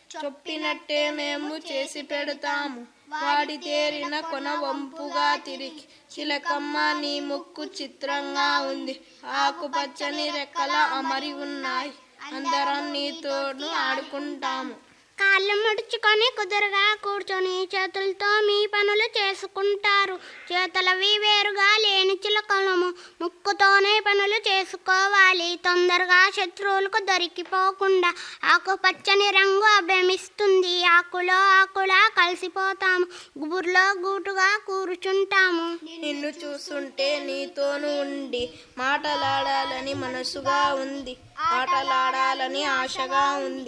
చెప్పినట్టే మేము చేసి పెడతాము వాడి తేరిన కొన వంపుగా తిరిగి చిలకమ్మ నీ ముక్కు చిత్రంగా ఉంది ఆకుపచ్చని రెక్కల అమరి ఉన్నాయి అందరం నీతోను ఆడుకుంటాము కాళ్ళు ముడుచుకొని కుదురుగా కూర్చొని చేతులతో మీ పనులు చేసుకుంటారు చేతులవి వేరుగా లేని చిలకలము ముక్కుతోనే పనులు చేసుకోవాలి తొందరగా శత్రువులకు దొరికిపోకుండా ఆకుపచ్చని రంగు అభ్రమిస్తుంది ఆకులో ఆకులా కలిసిపోతాము గుబుర్లో గూటుగా కూర్చుంటాము నిన్ను చూస్తుంటే నీతోను ఉండి మాటలాడాలని మనసుగా ఉంది ఆటలాడాలని ఆశగా ఉంది